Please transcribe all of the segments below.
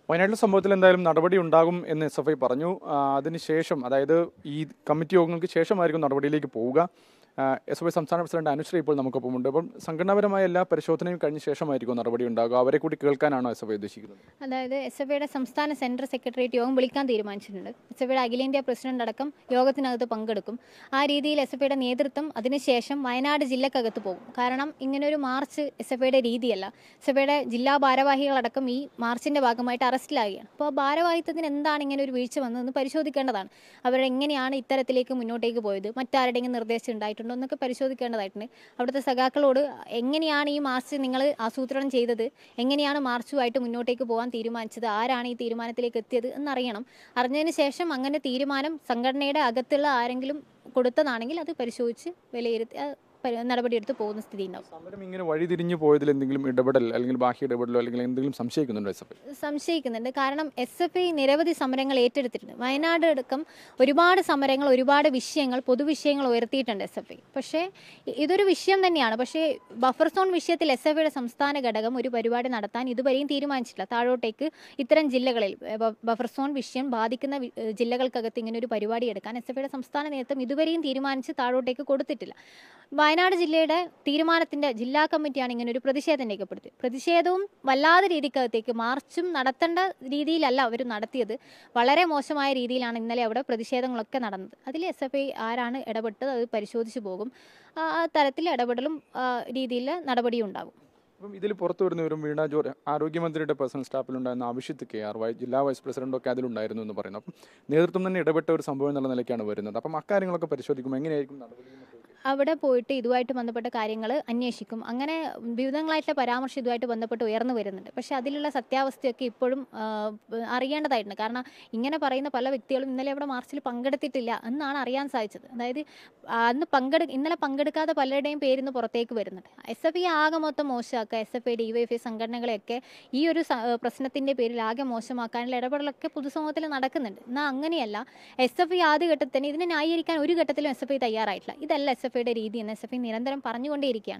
വയനാട്ടിലെ സംഭവത്തിൽ എന്തായാലും നടപടി ഉണ്ടാകും എന്ന് എസ് എഫ് ഐ പറഞ്ഞു ആ, അതിനുശേഷം അതായത് ഈ കമ്മിറ്റി യോഗങ്ങൾക്ക് ശേഷമായിരിക്കും നടപടിയിലേക്ക് പോവുക എസ് എഫ് ഐ സംസ്ഥാന പ്രസിഡന്റ് അനുശ്രീ ഇപ്പോൾ നമുക്കൊപ്പമുണ്ട് അപ്പം സംഘടനാപരമായ എല്ലാ പരിശോധനയും കഴിഞ്ഞ ശേഷമായിരിക്കും നടപടി ഉണ്ടാകുക അവരെ കൂടി കേൾക്കാനാണോ എസ് എഫ് ഐ ഉദ്ദേശിക്കുന്നത് അതായത് എസ് എഫ് ഐയുടെ സംസ്ഥാന സെൻട്രൽ സെക്രട്ടേറിയറ്റ് യോഗം വിളിക്കാൻ തീരുമാനിച്ചിട്ടുണ്ട് എസ് എഫ് ഐയുടെ അഖിലേന്ത്യാ പ്രസിഡന്റ് അടക്കം യോഗത്തിനകത്ത് പങ്കെടുക്കും ആ രീതിയിൽ എസ് എഫ് ഐയുടെ നേതൃത്വം അതിനുശേഷം വയനാട് ജില്ലക്കകത്ത് പോകും കാരണം ഇങ്ങനൊരു മാർച്ച് എസ് എഫ് ഐയുടെ രീതിയല്ല എസ് എഫ് ഐയുടെ ജില്ലാ ഭാരവാഹികളടക്കം ഈ മാർച്ചിന്റെ ഭാഗമായിട്ട് അറസ്റ്റിലാകുകയാണ് അപ്പോൾ ഭാരവാഹിത്വത്തിന് എന്താണ് ഇങ്ങനെ ഒരു വീഴ്ച വന്നതെന്ന് പരിശോധിക്കേണ്ടതാണ് അവരെങ്ങനെയാണ് ഇത്തരത്തിലേക്ക് മുന്നോട്ടേക്ക് പോയത് മറ്റാരുടെയെങ്കിലും നിർദ്ദേശം ഉണ്ടായിട്ടുണ്ടോ എന്നൊക്കെ പരിശോധിക്കേണ്ടതായിട്ടുണ്ട് അവിടുത്തെ സഖാക്കളോട് എങ്ങനെയാണ് ഈ മാർച്ച് നിങ്ങൾ ആസൂത്രണം ചെയ്തത് എങ്ങനെയാണ് മാർച്ചുമായിട്ട് മുന്നോട്ടേക്ക് പോകാൻ തീരുമാനിച്ചത് ആരാണ് ഈ തീരുമാനത്തിലേക്ക് എത്തിയത് എന്നറിയണം അറിഞ്ഞതിന് ശേഷം അങ്ങനെ തീരുമാനം സംഘടനയുടെ അകത്തുള്ള ആരെങ്കിലും കൊടുത്തതാണെങ്കിൽ അത് പരിശോധിച്ച് വിലയിരുത്തി ആ, പരി- നടപടിയെടുത്ത് പോകുന്ന സ്ഥിതി ഉണ്ടാവും സമരം ഇങ്ങനെ വഴിതിരിഞ്ഞു പോയതിൽ എന്തെങ്കിലും ഇടപെടൽ അല്ലെങ്കിൽ ബാഹ്യ ഇടപെടലോ അല്ലെങ്കിൽ എന്തെങ്കിലും സംശയിക്കുന്നുണ്ടോ എസ് എഫ് ഐ സംശയിക്കുന്നുണ്ട് കാരണം എസ് എഫ് ഐ നിരവധി സമരങ്ങൾ ഏറ്റെടുത്തിട്ടുണ്ട് വയനാട് അടക്കം ഒരുപാട് സമരങ്ങൾ ഒരുപാട് വിഷയങ്ങൾ പൊതുവിഷയങ്ങൾ ഉയർത്തിയിട്ടുണ്ട് എസ് എഫ് ഐ പക്ഷേ ഇ- ഇതൊരു വിഷയം തന്നെയാണ് പക്ഷേ ബഫർ സോൺ വിഷയത്തിൽ എസ് എഫ് ഐയുടെ സംസ്ഥാന ഘടകം ഒരു പരിപാടി നടത്താൻ ഇതുവരെയും തീരുമാനിച്ചിട്ടില്ല താഴോട്ടേക്ക് ഇത്തരം ജില്ലകളിൽ എ, ബ- ബഫർ സോൺ വിഷയം ബാധിക്കുന്ന വി- എ, ജില്ലകൾക്കകത്ത് ഇങ്ങനെ ഒരു പരിപാടി എടുക്കാൻ എസ് എഫ് ഐയുടെ സംസ്ഥാന നേതൃത്വം ഇതുവരെയും തീരുമാനിച്ച് താഴോട്ടേക്ക് കൊടുത്തിട്ടില്ല വയനാട് ജില്ലയുടെ തീരുമാനത്തിന്റെ ജില്ലാ കമ്മിറ്റിയാണ് ഇങ്ങനെ ഒരു പ്രതിഷേധം രേഖപ്പെടുത്തിയത് പ്രതിഷേധവും വല്ലാതെ രീതിക്കകത്തേക്ക് മാർച്ചും നടത്തേണ്ട രീതിയിലല്ല അവർ നടത്തിയത് വളരെ മോശമായ രീതിയിലാണ് ഇന്നലെ അവിടെ പ്രതിഷേധങ്ങളൊക്കെ നടന്നത് അതിൽ എസ് എഫ് ഐ ആരാണ് ഇടപെട്ടത് അത് പരിശോധിച്ചു പോകും ആ ആ തരത്തിൽ ഇടപെടലും ആ, രീതിയിൽ നടപടിയും ഉണ്ടാകും അപ്പം ഇതിൽ പുറത്തു വരുന്ന ഒരു വീണ ജോർജ് ആരോഗ്യമന്ത്രിയുടെ പേഴ്സണൽ സ്റ്റാഫിലുണ്ടായിരുന്ന അഭിഷിത്ത് കെ ആർ വൈ ജില്ലാ വൈസ് പ്രസിഡന്റൊക്കെ അതിലുണ്ടായിരുന്നു എന്ന് പറയുന്നു അപ്പം നേതൃത്വം തന്നെ ഇടപെട്ട ഒരു സംഭവം എന്നുള്ള നിലയ്ക്കാണ് വരുന്നത് അപ്പം അക്കാര്യങ്ങളൊക്കെ പരിശോധിക്കുമ്പോൾ എങ്ങനെയായിരിക്കും നടപടി എന്നൊക്കെ? അവിടെ പോയിട്ട് ഇതുമായിട്ട് ബന്ധപ്പെട്ട കാര്യങ്ങൾ അന്വേഷിക്കും അങ്ങനെ വിവിധങ്ങളായിട്ടുള്ള പരാമർശം ഇതുമായിട്ട് ബന്ധപ്പെട്ട് ഉയർന്നു വരുന്നുണ്ട് പക്ഷെ അതിലുള്ള സത്യാവസ്ഥയൊക്കെ ഇപ്പോഴും ആ, അറിയേണ്ടതായിട്ടുണ്ട് കാരണം ഇങ്ങനെ പറയുന്ന പല വ്യക്തികളും ഇന്നലെ അവിടെ മാർച്ചിൽ പങ്കെടുത്തിട്ടില്ല എന്നാണ് അറിയാൻ സാധിച്ചത് അതായത് ആ, അന്ന് പങ്കെടു ഇന്നലെ പങ്കെടുക്കാത്ത പലരുടെയും പേരിന്ന് പുറത്തേക്ക് വരുന്നുണ്ട് എസ് എഫ് ഐ ആകെ മൊത്തം മോശമാക്കുക S F I D Y F I സംഘടനകളെയൊക്കെ ഈ ഒരു സ- പ്രശ്നത്തിന്റെ പേരിൽ ആകെ മോശമാക്കാനുള്ള ഇടപെടലൊക്കെ പൊതുസമൂഹത്തിൽ നടക്കുന്നുണ്ട് എന്നാൽ അങ്ങനെയല്ല എസ് എഫ് ഐ ആദ്യ ഘട്ടത്തിൽ തന്നെ ഇതിനെ ന്യായീകരിക്കാൻ ഒരു ഘട്ടത്തിലും എസ് എഫ് ഐ തയ്യാറായിട്ടില്ല ഇതല്ല എസ് എഫ് ഐയുടെ രീതി എന്ന് എസ് എഫ് ഐ നിരന്തരം പറഞ്ഞുകൊണ്ടേയിരിക്കുകയാണ്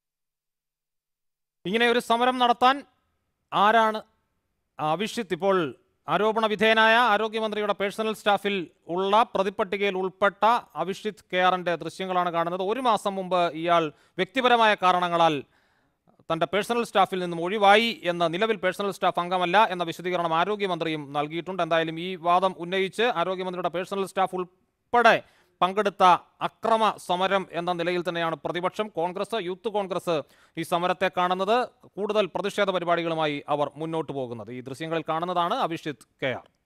ഇങ്ങനെ ഒരു സമരം നടത്താൻ ആരാണ് അവിഷിത്ത് ഇപ്പോൾ ആരോപണ വിധേയനായ ആരോഗ്യമന്ത്രിയുടെ പേഴ്സണൽ സ്റ്റാഫിൽ ഉള്ള പ്രതിപ്പട്ടികയിൽ ഉൾപ്പെട്ട അവിഷിത്ത് കെ ആറിന്റെ ദൃശ്യങ്ങളാണ് കാണുന്നത് ഒരു മാസം മുമ്പ് ഇയാൾ വ്യക്തിപരമായ കാരണങ്ങളാൽ തന്റെ പേഴ്സണൽ സ്റ്റാഫിൽ നിന്നും ഒഴിവായി എന്ന നിലവിൽ പേഴ്സണൽ സ്റ്റാഫ് അംഗമല്ല എന്ന വിശദീകരണം ആരോഗ്യമന്ത്രിയും നൽകിയിട്ടുണ്ട് എന്തായാലും ഈ വാദം ഉന്നയിച്ച് ആരോഗ്യമന്ത്രിയുടെ പേഴ്സണൽ സ്റ്റാഫ് ഉൾപ്പെടെ പങ്കെടുത്ത അക്രമ സമരം എന്ന നിലയിൽ തന്നെയാണ് പ്രതിപക്ഷം കോൺഗ്രസ് യൂത്ത് കോൺഗ്രസ് ഈ സമരത്തെ കാണുന്നത് കൂടുതൽ പ്രതിഷേധ പരിപാടികളുമായി അവർ മുന്നോട്ട് പോകുന്നത് ഈ ദൃശ്യങ്ങളിൽ കാണുന്നതാണ് അഭിഷിത് കെ ആർ